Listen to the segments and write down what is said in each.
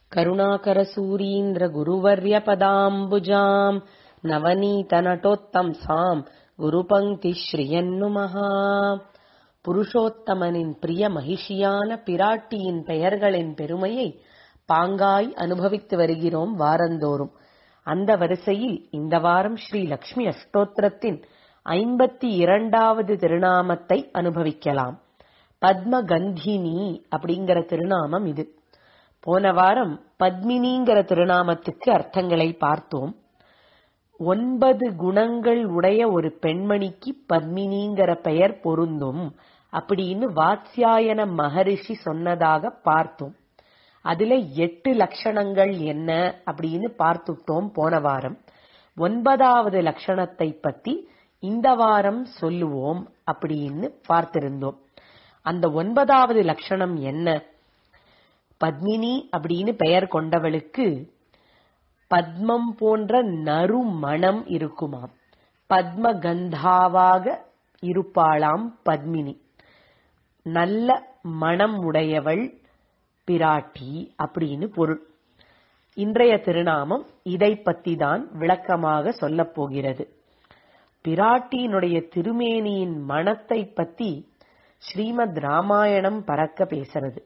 करुणाकरसूरीन्द्रगुरुवर्यपदाम्बुजाम् நவநீதநட்டோத்தம்சாம் குருபங்கி ஸ்ரீயன்னுமஹா புருஷோத்தமனின் பிரிய மகிஷியான பிராட்டியின் பெயர்களின் பெருமையை பாங்காய் அனுபவித்து வருகிறோம் வாரந்தோறும் அந்த வரிசையில் இந்த வாரம் ஸ்ரீ லக்ஷ்மி அஷ்டோத்திரத்தின் ஐம்பத்தி இரண்டாவது திருநாமத்தை அனுபவிக்கலாம் பத்மகந்தினி அப்படிங்கிற திருநாமம் இது போன வாரம் பத்மினிங்கிற திருநாமத்துக்கு அர்த்தங்களை பார்த்தோம் ஒன்பது குணங்கள் உடைய ஒரு பெண்மணிக்கு பத்மினிங்கிற பெயர் பொருந்தும் அப்படின்னு வாத்ஸ்யாயன மகரிஷி சொன்னதாக பார்த்தோம் அதுல எட்டு லட்சணங்கள் என்ன அப்படின்னு பார்த்துட்டோம் போன வாரம் ஒன்பதாவது லட்சணத்தை பத்தி இந்த வாரம் சொல்லுவோம் அப்படின்னு பார்த்திருந்தோம் அந்த ஒன்பதாவது லட்சணம் என்ன பத்மினி அப்படின்னு பெயர் கொண்டவளுக்கு பத்மம் போன்ற நறுமணம் இருக்குமாம் பத்மகந்தாவாக இருப்பாளாம் பத்மினி நல்ல மனம் உடையவள் பிராட்டி அப்படின்னு பொருள் இன்றைய திருநாமம் இதை பத்தி தான் விளக்கமாக சொல்லப் போகிறது பிராட்டியினுடைய திருமேனியின் மனத்தை பத்தி ஸ்ரீமத் ராமாயணம் பறக்க பேசுறது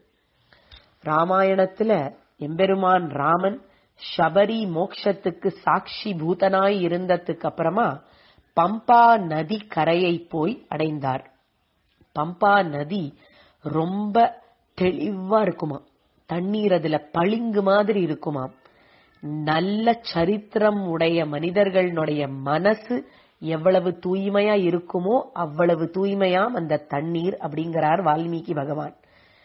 ராமாயணத்துல எம்பெருமான் ராமன் ஷபரி மோக்ஷத்துக்கு சாட்சி பூதனாய் இருந்ததுக்கு அப்புறமா பம்பா நதி கரையை போய் அடைந்தார் பம்பா நதி ரொம்ப தெளிவா இருக்குமா தண்ணீர் அதுல பளிங்கு மாதிரி இருக்குமா நல்ல சரித்திரம் உடைய மனிதர்களுடைய மனசு எவ்வளவு தூய்மையா இருக்குமோ அவ்வளவு தூய்மையாம் அந்த தண்ணீர் அப்படிங்கிறார் வால்மீகி பகவான்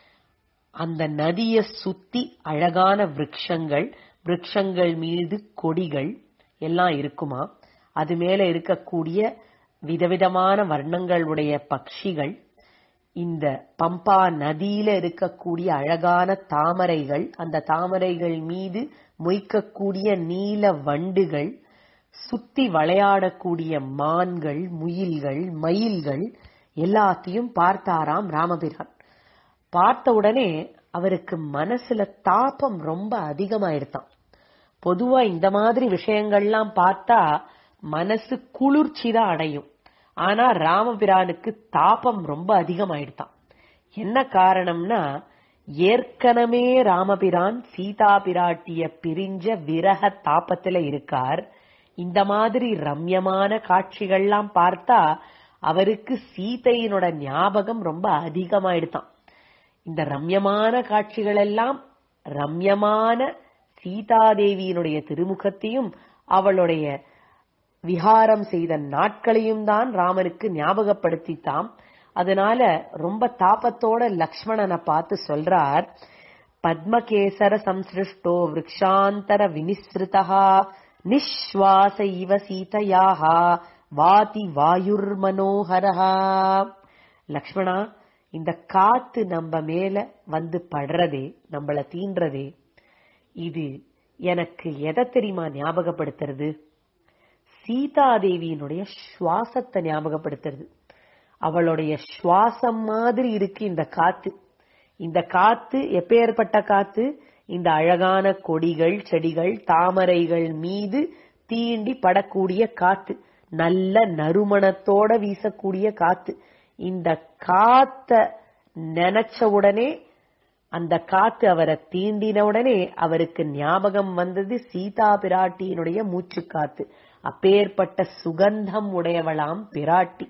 அந்த நதியை சுத்தி அழகான விரக்ஷங்கள் விரக்ஷங்கள் மீது கொடிகள் எல்லாம் இருக்குமா அது மேல இருக்கக்கூடிய விதவிதமான வர்ணங்களுடைய பட்சிகள் இந்த பம்பா நதியில இருக்கக்கூடிய அழகான தாமரைகள் அந்த தாமரைகள் மீது மொய்க்கக்கூடிய நீல வண்டுகள் சுத்தி விளையாடக்கூடிய மான்கள் முயில்கள் மயில்கள் எல்லாத்தையும் பார்த்தாராம் ராமபிரான் பார்த்த உடனே அவருக்கு மனசுல தாபம் ரொம்ப அதிகமாயிடுதான் பொதுவா இந்த மாதிரி விஷயங்கள்லாம் பார்த்தா மனசு குளிர்ச்சி தான் அடையும் ஆனா ராமபிரானுக்கு தாபம் ரொம்ப அதிகமாயிடுதான் என்ன காரணம்னா ஏற்கனவே ராமபிரான் சீதா பிராட்டிய பிரிஞ்ச விரக தாபத்துல இருக்கார் இந்த மாதிரி ரம்யமான காட்சிகள்லாம் பார்த்தா அவருக்கு சீதையினோட ஞாபகம் ரொம்ப அதிகமாயிடுதான் இந்த ரம்யமான காட்சிகள் எல்லாம் ரம்யமான சீதாதேவியினுடைய திருமுகத்தையும் அவளுடைய விஹாரம் செய்த நாட்களையும் தான் ராமனுக்கு ஞாபகப்படுத்தித்தாம் அதனால ரொம்ப தாபத்தோட லக்ஷ்மணனை பார்த்து சொல்றார் பத்மகேசர சம்சிருஷ்டோ விரக்ஷாந்தர வினிஸ்ருதா நிஸ்வாச இவ சீதையாக வாதி வாயுர் மனோகரஹா லக்ஷ்மணா இந்த காத்து நம்ம மேல வந்து படுறதே நம்மள தீன்றதே இது எனக்கு எதை தெரியுமா ஞாபகப்படுத்துறது சீதாதேவியினுடைய சுவாசத்தை ஞாபகப்படுத்துறது அவளுடைய சுவாசம் மாதிரி இருக்கு இந்த காத்து இந்த காத்து எப்பேற்பட்ட காத்து இந்த அழகான கொடிகள் செடிகள் தாமரைகள் மீது தீண்டி படக்கூடிய காத்து நல்ல நறுமணத்தோட வீசக்கூடிய காத்து இந்த காத்த நினைச்ச உடனே அந்த காத்து அவரை தீண்டின உடனே அவருக்கு ஞாபகம் வந்தது சீதா பிராட்டியினுடைய மூச்சு காத்து அப்பேற்பட்ட சுகந்தம் உடையவளாம் பிராட்டி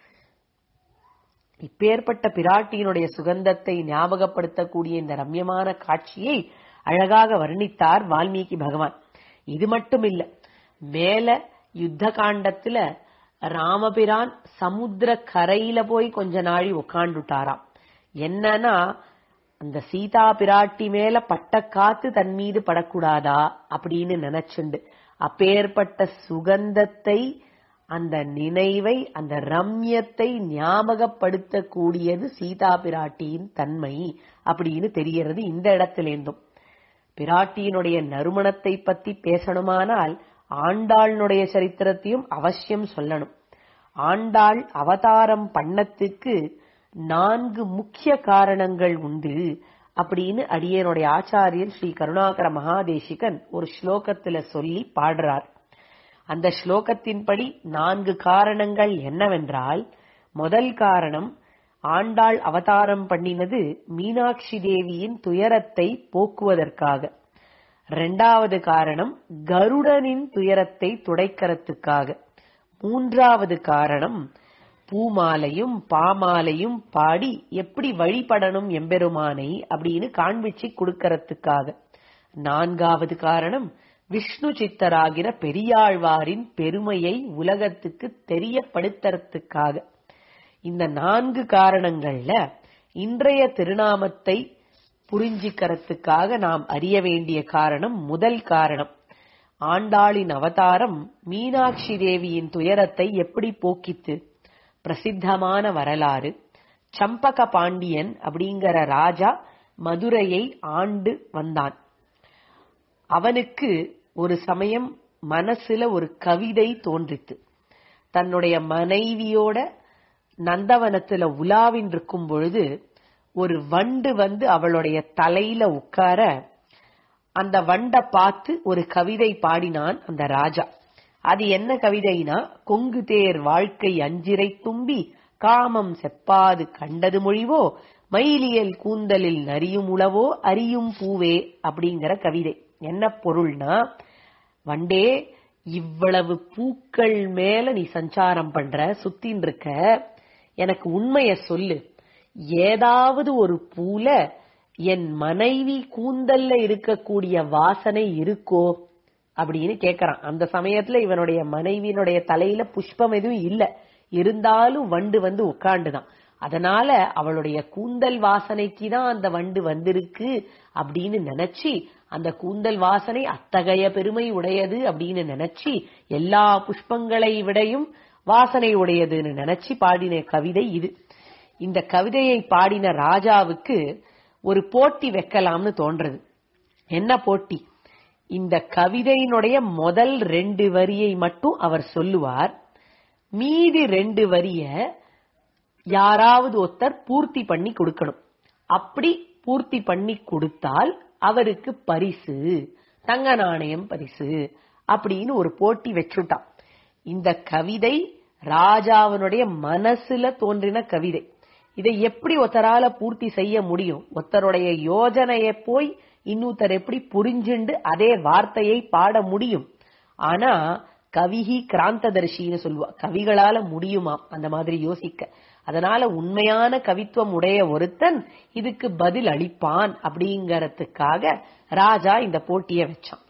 இப்பேற்பட்ட பிராட்டியினுடைய சுகந்தத்தை ஞாபகப்படுத்தக்கூடிய இந்த ரம்யமான காட்சியை அழகாக வர்ணித்தார் வால்மீகி பகவான் இது மட்டும் இல்ல மேல யுத்த காண்டத்துல ராமபிரான் சமுத்திர கரையில போய் கொஞ்ச நாழி உட்காந்துட்டாராம் என்னன்னா அந்த சீதா பிராட்டி மேல பட்ட காத்து தன் மீது படக்கூடாதா அப்படின்னு நினைச்சுண்டு அப்பேற்பட்ட சுகந்தத்தை அந்த நினைவை அந்த ரம்யத்தை ஞாபகப்படுத்தக்கூடியது சீதா பிராட்டியின் தன்மை அப்படின்னு தெரியறது இந்த இடத்திலேருந்தும் பிராட்டியினுடைய நறுமணத்தை பத்தி பேசணுமானால் ஆண்டாளுடைய சரித்திரத்தையும் அவசியம் சொல்லணும் ஆண்டாள் அவதாரம் பண்ணத்துக்கு நான்கு முக்கிய காரணங்கள் உண்டு அப்படின்னு அடியனுடைய ஆச்சாரியர் ஸ்ரீ கருணாகர மகாதேசிகன் ஒரு ஸ்லோகத்துல சொல்லி பாடுறார் அந்த ஸ்லோகத்தின்படி நான்கு காரணங்கள் என்னவென்றால் முதல் காரணம் ஆண்டாள் அவதாரம் பண்ணினது மீனாட்சி தேவியின் துயரத்தை போக்குவதற்காக இரண்டாவது காரணம் கருடனின் துயரத்தை துடைக்கிறதுக்காக மூன்றாவது காரணம் பூமாலையும் பாமாலையும் பாடி எப்படி வழிபடணும் எம்பெருமானை அப்படின்னு காண்பிச்சு கொடுக்கறதுக்காக நான்காவது காரணம் விஷ்ணு சித்தராகிற பெரியாழ்வாரின் பெருமையை உலகத்துக்கு தெரியப்படுத்துறதுக்காக இந்த நான்கு காரணங்கள்ல இன்றைய திருநாமத்தை புரிஞ்சிக்கிறதுக்காக நாம் அறிய வேண்டிய காரணம் முதல் காரணம் ஆண்டாளின் அவதாரம் மீனாட்சி தேவியின் துயரத்தை எப்படி போக்கித்து பிரசித்தமான வரலாறு சம்பக பாண்டியன் அப்படிங்கிற ராஜா மதுரையை ஆண்டு வந்தான் அவனுக்கு ஒரு சமயம் மனசுல ஒரு கவிதை தோன்றித்து தன்னுடைய மனைவியோட நந்தவனத்துல உலாவின் இருக்கும் பொழுது ஒரு வண்டு வந்து அவளுடைய தலையில உட்கார அந்த வண்டை பார்த்து ஒரு கவிதை பாடினான் அந்த ராஜா அது என்ன கவிதைனா கொங்கு தேர் வாழ்க்கை அஞ்சிரை தும்பி காமம் செப்பாது கண்டது மொழிவோ மயிலியல் கூந்தலில் நரியும் உளவோ அறியும் பூவே அப்படிங்கிற கவிதை என்ன பொருள்னா வண்டே இவ்வளவு பூக்கள் மேல நீ சஞ்சாரம் பண்ற சுத்தின் இருக்க எனக்கு உண்மைய சொல்லு ஏதாவது ஒரு பூல என் மனைவி கூந்தல்ல இருக்கக்கூடிய வாசனை இருக்கோ அப்படின்னு கேக்குறான் அந்த சமயத்துல இவனுடைய மனைவியினுடைய தலையில புஷ்பம் எதுவும் இல்ல இருந்தாலும் வண்டு வந்து உட்காண்டுதான் அதனால அவளுடைய கூந்தல் வாசனைக்கு தான் அந்த வண்டு வந்திருக்கு அப்படின்னு நினைச்சு அந்த கூந்தல் வாசனை அத்தகைய பெருமை உடையது அப்படின்னு நினைச்சு எல்லா புஷ்பங்களை விடையும் வாசனை உடையதுன்னு நினைச்சு பாடின கவிதை இது இந்த கவிதையை பாடின ராஜாவுக்கு ஒரு போட்டி வைக்கலாம்னு தோன்றது என்ன போட்டி இந்த கவிதையினுடைய முதல் ரெண்டு வரியை மட்டும் அவர் சொல்லுவார் மீதி ரெண்டு வரிய யாராவது ஒருத்தர் பூர்த்தி பண்ணி கொடுக்கணும் அப்படி பூர்த்தி பண்ணி கொடுத்தால் அவருக்கு பரிசு தங்க நாணயம் பரிசு அப்படின்னு ஒரு போட்டி வச்சுட்டான் இந்த கவிதை ராஜாவினுடைய மனசுல தோன்றின கவிதை இதை எப்படி ஒருத்தரால பூர்த்தி செய்ய முடியும் ஒருத்தருடைய யோஜனையை போய் இன்னொருத்தர் எப்படி புரிஞ்சுண்டு அதே வார்த்தையை பாட முடியும் ஆனா கவிஹி கிராந்ததர்ஷின்னு சொல்லுவா கவிகளால முடியுமா அந்த மாதிரி யோசிக்க அதனால உண்மையான கவித்துவம் உடைய ஒருத்தன் இதுக்கு பதில் அளிப்பான் அப்படிங்கறதுக்காக ராஜா இந்த போட்டியை வச்சான்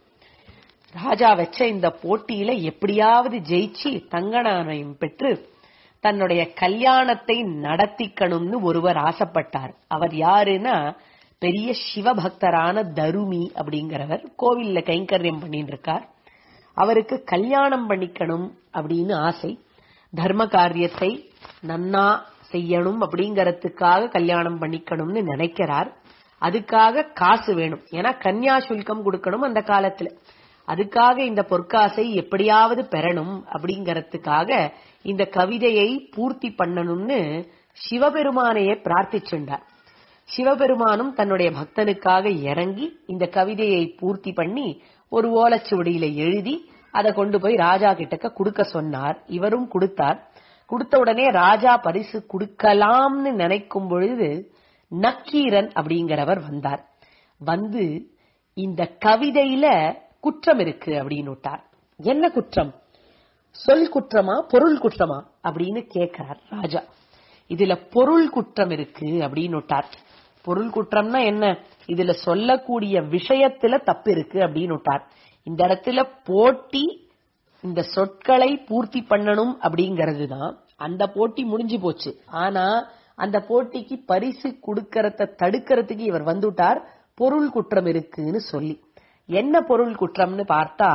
ராஜா வச்ச இந்த போட்டியில எப்படியாவது ஜெயிச்சு தங்க நாணயம் பெற்று தன்னுடைய கல்யாணத்தை நடத்திக்கணும்னு ஒருவர் ஆசைப்பட்டார் அவர் யாருன்னா பெரிய சிவபக்தரான தருமி அப்படிங்கிறவர் கோவில்ல கைங்கரியம் பண்ணிட்டு இருக்கார் அவருக்கு கல்யாணம் பண்ணிக்கணும் அப்படின்னு ஆசை தர்ம காரியத்தை நன்னா செய்யணும் அப்படிங்கறதுக்காக கல்யாணம் பண்ணிக்கணும்னு நினைக்கிறார் அதுக்காக காசு வேணும் ஏன்னா கன்யா சுல்கம் கொடுக்கணும் அந்த காலத்துல அதுக்காக இந்த பொற்காசை எப்படியாவது பெறணும் அப்படிங்கறதுக்காக இந்த கவிதையை பூர்த்தி பண்ணணும்னு சிவபெருமானையே பிரார்த்திச்சுண்டார் சிவபெருமானும் தன்னுடைய பக்தனுக்காக இறங்கி இந்த கவிதையை பூர்த்தி பண்ணி ஒரு ஓலைச்சுவடியில எழுதி அதை கொண்டு போய் ராஜா கிட்டக்க கொடுக்க சொன்னார் இவரும் கொடுத்தார் கொடுத்த உடனே ராஜா பரிசு கொடுக்கலாம்னு நினைக்கும் பொழுது நக்கீரன் அப்படிங்கிறவர் வந்தார் வந்து இந்த கவிதையில குற்றம் இருக்கு அப்படின்னு விட்டார் என்ன குற்றம் சொல் குற்றமா பொருள் குற்றமா அப்படின்னு கேட்கிறார் ராஜா இதுல பொருள் குற்றம் இருக்கு அப்படின்னு விட்டார் பொருள் குற்றம்னா என்ன இதுல சொல்லக்கூடிய விஷயத்துல தப்பு இருக்கு அப்படின்னு விட்டார் இந்த இடத்துல போட்டி இந்த சொற்களை பூர்த்தி பண்ணணும் அப்படிங்கிறது தான் அந்த போட்டி முடிஞ்சு போச்சு ஆனா அந்த போட்டிக்கு பரிசு கொடுக்கறத தடுக்கிறதுக்கு இவர் வந்துட்டார் பொருள் குற்றம் இருக்குன்னு சொல்லி என்ன பொருள் குற்றம்னு பார்த்தா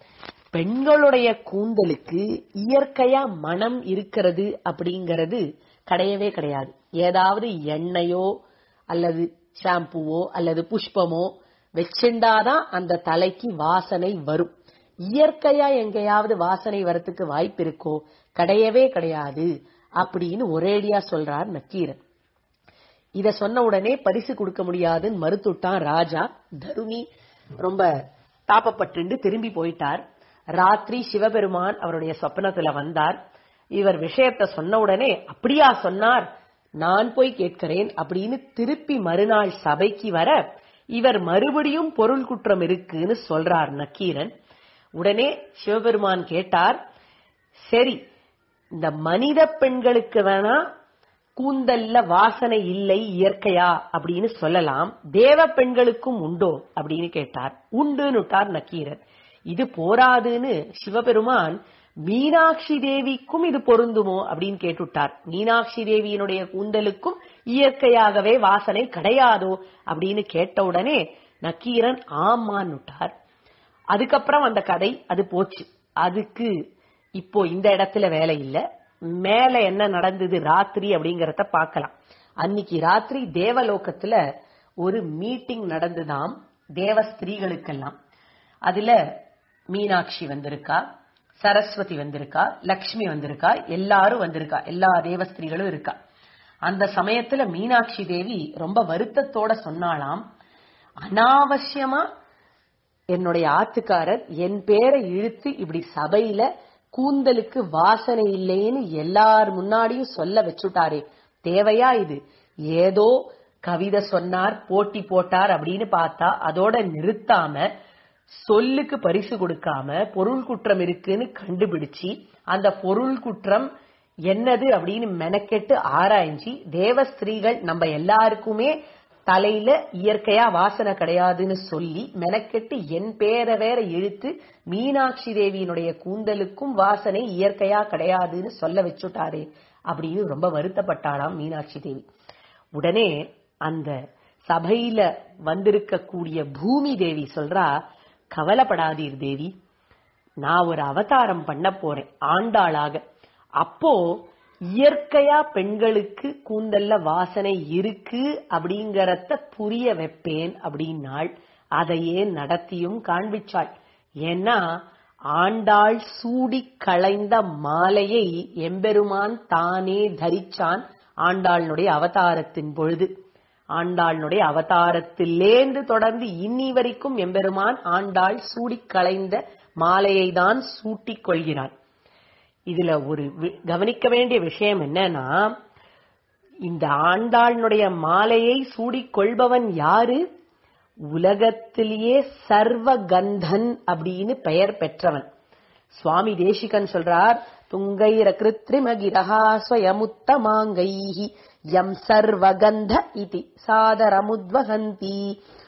பெண்களுடைய கூந்தலுக்கு இயற்கையா மனம் இருக்கிறது அப்படிங்கிறது கிடையவே கிடையாது ஏதாவது எண்ணெயோ அல்லது ஷாம்புவோ அல்லது புஷ்பமோ வச்சுண்டாதான் அந்த தலைக்கு வாசனை வரும் இயற்கையா எங்கேயாவது வாசனை வரத்துக்கு வாய்ப்பு இருக்கோ கிடையவே கிடையாது அப்படின்னு ஒரேடியா சொல்றார் நக்கீரன் இத சொன்ன உடனே பரிசு கொடுக்க முடியாதுன்னு மறுத்துட்டான் ராஜா தருமி ரொம்ப தாப்பப்பட்டு திரும்பி போயிட்டார் ராத்திரி சிவபெருமான் அவருடைய சொப்பனத்துல வந்தார் இவர் விஷயத்த சொன்ன உடனே அப்படியா சொன்னார் நான் போய் கேட்கிறேன் அப்படின்னு திருப்பி மறுநாள் சபைக்கு வர இவர் மறுபடியும் பொருள் குற்றம் இருக்குன்னு சொல்றார் நக்கீரன் உடனே சிவபெருமான் கேட்டார் சரி இந்த மனித பெண்களுக்கு வேணா கூந்தல்ல வாசனை இல்லை இயற்கையா அப்படின்னு சொல்லலாம் தேவ பெண்களுக்கும் உண்டோ அப்படின்னு கேட்டார் உண்டுன்னுட்டார் நக்கீரன் இது போராதுன்னு சிவபெருமான் மீனாட்சி தேவிக்கும் இது பொருந்துமோ அப்படின்னு கேட்டுட்டார் மீனாட்சி தேவியினுடைய கூந்தலுக்கும் இயற்கையாகவே வாசனை கிடையாதோ அப்படின்னு கேட்ட உடனே நக்கீரன் ஆமான்னுட்டார் அதுக்கப்புறம் அந்த கதை அது போச்சு அதுக்கு இப்போ இந்த இடத்துல வேலை இல்ல மேல என்ன நடந்தது ராத்திரி அப்படிங்கறத பார்க்கலாம் அன்னைக்கு ராத்திரி தேவலோகத்துல ஒரு மீட்டிங் நடந்துதாம் தேவ ஸ்திரீகளுக்கெல்லாம் அதுல மீனாட்சி வந்திருக்கா சரஸ்வதி வந்திருக்கா லக்ஷ்மி வந்திருக்கா எல்லாரும் வந்திருக்கா எல்லா தேவஸ்திரீகளும் இருக்கா அந்த சமயத்துல மீனாட்சி தேவி ரொம்ப வருத்தத்தோட சொன்னாலாம் அனாவசியமா என்னுடைய ஆத்துக்காரர் என் பேரை இழுத்து இப்படி சபையில கூந்தலுக்கு வாசனை இல்லைன்னு எல்லார் முன்னாடியும் சொல்ல வச்சுட்டாரே தேவையா இது ஏதோ கவிதை சொன்னார் போட்டி போட்டார் அப்படின்னு பார்த்தா அதோட நிறுத்தாம சொல்லுக்கு பரிசு கொடுக்காம பொருள் குற்றம் இருக்குன்னு கண்டுபிடிச்சு அந்த பொருள் குற்றம் என்னது அப்படின்னு மெனக்கெட்டு ஆராய்ஞ்சி தேவ ஸ்திரீகள் நம்ம எல்லாருக்குமே தலையில இயற்கையா வாசனை கிடையாதுன்னு சொல்லி மெனக்கெட்டு என் பேரை வேற இழுத்து மீனாட்சி தேவியினுடைய கூந்தலுக்கும் வாசனை இயற்கையா கிடையாதுன்னு சொல்ல வச்சுட்டாரே அப்படின்னு ரொம்ப வருத்தப்பட்டாளாம் மீனாட்சி தேவி உடனே அந்த சபையில வந்திருக்கக்கூடிய பூமி தேவி சொல்றா கவலைப்படாதீர் தேவி நான் ஒரு அவதாரம் பண்ண போறேன் ஆண்டாளாக அப்போ இயற்கையா பெண்களுக்கு கூந்தல்ல வாசனை இருக்கு அப்படிங்கறத புரிய வைப்பேன் அப்படின்னாள் அதையே நடத்தியும் காண்பிச்சாள் ஏன்னா ஆண்டாள் சூடி களைந்த மாலையை எம்பெருமான் தானே தரிச்சான் ஆண்டாளுடைய அவதாரத்தின் பொழுது ஆண்டாளுடைய அவதாரத்திலேந்து தொடர்ந்து இன்னி வரைக்கும் எம்பெருமான் ஆண்டாள் சூடி களைந்த மாலையை தான் சூட்டிக் கொள்கிறான் இதுல ஒரு வி- கவனிக்க வேண்டிய விஷயம் என்னன்னா இந்த ஆண்டாளுடைய மாலையை சூடிக் கொள்பவன் யாரு உலகத்திலேயே சர்வ கந்தன் அப்படின்னு பெயர் பெற்றவன் சுவாமி தேசிகன் சொல்றார் துங்கைர கிருத்ரிமகிரஹா ஸ்வயமுத்தமாங்கைஹி யம் சர்வகந்த இதி சாதரமுத்வகந்தி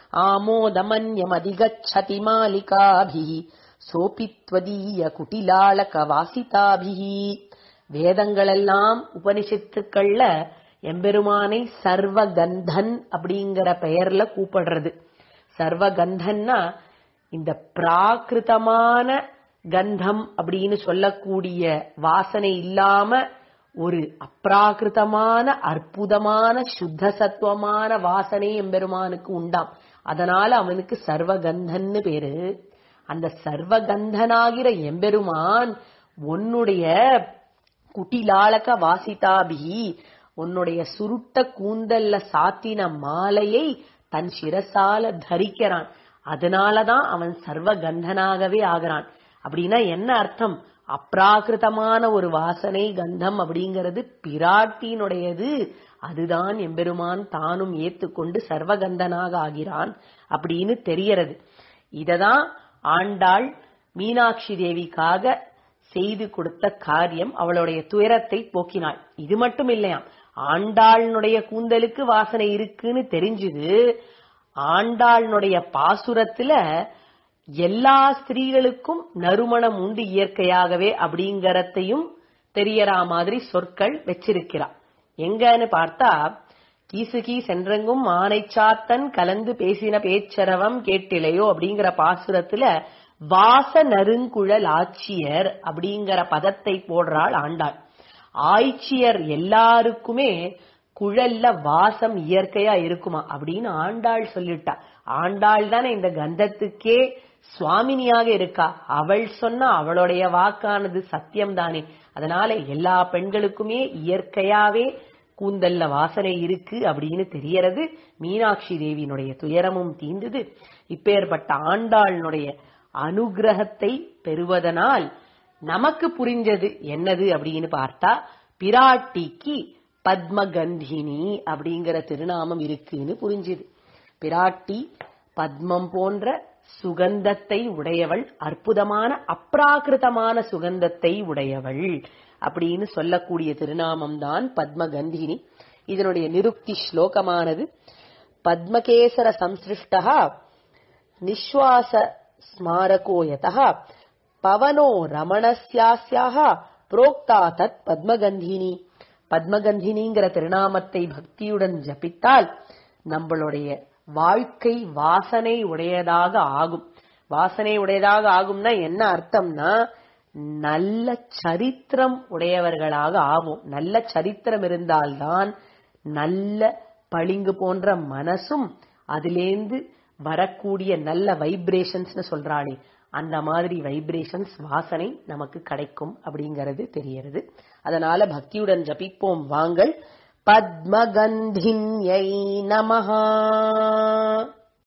ஆமோதமன்யமதிகச்சதி மாலிகாபிஹி சோபித்வதீய குட்டிலாளக வாசிதாபிஹி வேதங்களெல்லாம் உபனிஷத்துக்கள்ல எம்பெருமானை சர்வகந்தன் அப்படிங்கிற பெயர்ல கூப்பிடுறது சர்வகந்தன்னா இந்த பிராகிருதமான கந்தம் அப்படின்னு சொல்லக்கூடிய வாசனை இல்லாம ஒரு அப்ராகிருதமான அற்புதமான சுத்த சத்துவமான வாசனை எம்பெருமானுக்கு உண்டாம் அதனால அவனுக்கு சர்வகந்தன்னு பேரு அந்த சர்வகந்தனாகிற எம்பெருமான் உன்னுடைய குட்டிலாளக வாசிதாபிகி உன்னுடைய சுருட்ட கூந்தல்ல சாத்தின மாலையை தன் சிரசால தரிக்கிறான் அதனாலதான் அவன் சர்வகந்தனாகவே ஆகிறான் அப்படின்னா என்ன அர்த்தம் அப்ராகிருதமான ஒரு வாசனை கந்தம் அப்படிங்கிறது பிராட்டியினுடையது அதுதான் எம்பெருமான் தானும் ஏத்துக்கொண்டு சர்வகந்தனாக ஆகிறான் அப்படின்னு தெரியறது இததான் ஆண்டாள் மீனாட்சி தேவிக்காக செய்து கொடுத்த காரியம் அவளுடைய துயரத்தை போக்கினாள் இது மட்டும் இல்லையாம் ஆண்டாளுடைய கூந்தலுக்கு வாசனை இருக்குன்னு தெரிஞ்சுது ஆண்டாளுடைய பாசுரத்துல எல்லா ஸ்திரீகளுக்கும் நறுமணம் உண்டு இயற்கையாகவே அப்படிங்கறதையும் தெரியறா மாதிரி சொற்கள் வச்சிருக்கிறா எங்கன்னு பார்த்தா கீசுகி சென்றெங்கும் ஆனைச்சாத்தன் கலந்து பேசின பேச்சரவம் கேட்டிலையோ அப்படிங்கிற பாசுரத்துல வாச நறுங்குழல் ஆட்சியர் அப்படிங்கிற பதத்தை போடுறாள் ஆண்டாள் ஆய்ச்சியர் எல்லாருக்குமே குழல்ல வாசம் இயற்கையா இருக்குமா அப்படின்னு ஆண்டாள் சொல்லிட்டா ஆண்டாள் தானே இந்த கந்தத்துக்கே சுவாமினியாக இருக்கா அவள் சொன்னா அவளுடைய வாக்கானது சத்தியம் தானே அதனால எல்லா பெண்களுக்குமே இயற்கையாவே கூந்தல்ல வாசனை இருக்கு அப்படின்னு தெரியறது மீனாட்சி தேவியினுடைய துயரமும் தீந்தது இப்பேற்பட்ட ஆண்டாளினுடைய அனுகிரகத்தை பெறுவதனால் நமக்கு புரிஞ்சது என்னது அப்படின்னு பார்த்தா பிராட்டிக்கு பத்மகந்தினி அப்படிங்கிற திருநாமம் இருக்குன்னு புரிஞ்சுது பிராட்டி பத்மம் போன்ற சுகந்தத்தை உடையவள் அற்புதமான அப்ராகிருதமான சுகந்தத்தை உடையவள் அப்படின்னு சொல்லக்கூடிய திருநாமம் தான் பத்மகந்தினி இதனுடைய நிருக்தி ஸ்லோகமானது பத்மகேசர சம்சிருஷ்டா நிஸ்வாச ஸ்மாரகோயதः பவனோ ரமணஸ்யாஸ்யாக புரோக்தா தத் பத்மகந்தினி பத்மகந்தினிங்கிற திருநாமத்தை பக்தியுடன் ஜபித்தால் நம்மளுடைய வாழ்க்கை வாசனை உடையதாக ஆகும் வாசனை உடையதாக ஆகும்னா என்ன அர்த்தம்னா நல்ல சரித்திரம் உடையவர்களாக ஆவோம் நல்ல சரித்திரம் இருந்தால்தான் நல்ல பளிங்கு போன்ற மனசும் அதிலேந்து வரக்கூடிய நல்ல வைப்ரேஷன்ஸ்னு சொல்றாளே அந்த மாதிரி வைப்ரேஷன்ஸ் வாசனை நமக்கு கிடைக்கும் அப்படிங்கறது தெரியறது அதனால பக்தியுடன் ஜபிப்போம் வாங்கள் பத்மகந்தின்யை நமஹா